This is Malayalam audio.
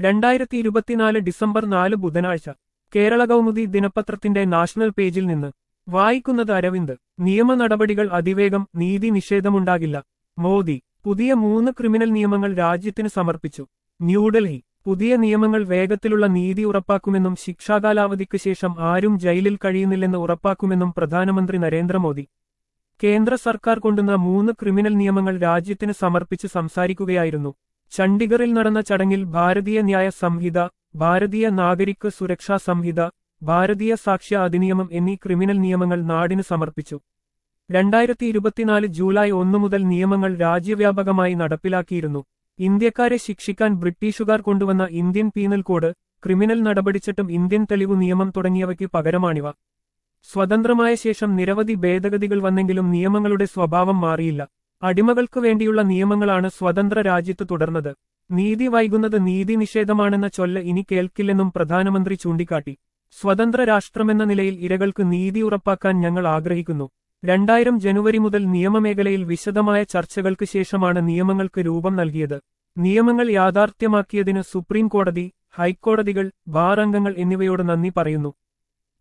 രണ്ടായിരത്തി ഇരുപത്തിനാല് ഡിസംബർ നാല് ബുധനാഴ്ച കേരള കൗമുദി ദിനപത്രത്തിന്റെ നാഷണൽ പേജിൽ നിന്ന് വായിക്കുന്നത് അരവിന്ദ് നിയമ നടപടികൾ അതിവേഗം നീതി നിഷേധമുണ്ടാകില്ല മോദി പുതിയ മൂന്ന് ക്രിമിനൽ നിയമങ്ങൾ രാജ്യത്തിന് സമർപ്പിച്ചു ന്യൂഡൽഹി പുതിയ നിയമങ്ങൾ വേഗത്തിലുള്ള നീതി ഉറപ്പാക്കുമെന്നും ശിക്ഷാകാലാവധിക്ക് ശേഷം ആരും ജയിലിൽ കഴിയുന്നില്ലെന്ന് ഉറപ്പാക്കുമെന്നും പ്രധാനമന്ത്രി നരേന്ദ്രമോദി കേന്ദ്ര സർക്കാർ കൊണ്ടുവന്ന മൂന്ന് ക്രിമിനൽ നിയമങ്ങൾ രാജ്യത്തിന് സമർപ്പിച്ച് സംസാരിക്കുകയായിരുന്നു ചണ്ഡിഗറിൽ നടന്ന ചടങ്ങിൽ ഭാരതീയ ന്യായ സംഹിത ഭാരതീയ നാഗരിക് സുരക്ഷാ സംഹിത ഭാരതീയ സാക്ഷ്യ അധിനിയമം എന്നീ ക്രിമിനൽ നിയമങ്ങൾ നാടിന് സമർപ്പിച്ചു രണ്ടായിരത്തി ഇരുപത്തിനാല് ജൂലൈ ഒന്നു മുതൽ നിയമങ്ങൾ രാജ്യവ്യാപകമായി നടപ്പിലാക്കിയിരുന്നു ഇന്ത്യക്കാരെ ശിക്ഷിക്കാൻ ബ്രിട്ടീഷുകാർ കൊണ്ടുവന്ന ഇന്ത്യൻ പീനൽ കോഡ് ക്രിമിനൽ നടപടിച്ചട്ടം ഇന്ത്യൻ തെളിവു നിയമം തുടങ്ങിയവയ്ക്ക് പകരമാണിവ സ്വതന്ത്രമായ ശേഷം നിരവധി ഭേദഗതികൾ വന്നെങ്കിലും നിയമങ്ങളുടെ സ്വഭാവം മാറിയില്ല അടിമകൾക്ക് വേണ്ടിയുള്ള നിയമങ്ങളാണ് സ്വതന്ത്ര രാജ്യത്ത് തുടർന്നത് നീതി വൈകുന്നത് നീതി നിഷേധമാണെന്ന ചൊല്ല് ഇനി കേൾക്കില്ലെന്നും പ്രധാനമന്ത്രി ചൂണ്ടിക്കാട്ടി സ്വതന്ത്ര രാഷ്ട്രമെന്ന നിലയിൽ ഇരകൾക്ക് നീതി ഉറപ്പാക്കാൻ ഞങ്ങൾ ആഗ്രഹിക്കുന്നു രണ്ടായിരം ജനുവരി മുതൽ നിയമമേഖലയിൽ വിശദമായ ചർച്ചകൾക്ക് ശേഷമാണ് നിയമങ്ങൾക്ക് രൂപം നൽകിയത് നിയമങ്ങൾ യാഥാർത്ഥ്യമാക്കിയതിന് സുപ്രീം കോടതി ഹൈക്കോടതികൾ ബാർ അംഗങ്ങൾ എന്നിവയോട് നന്ദി പറയുന്നു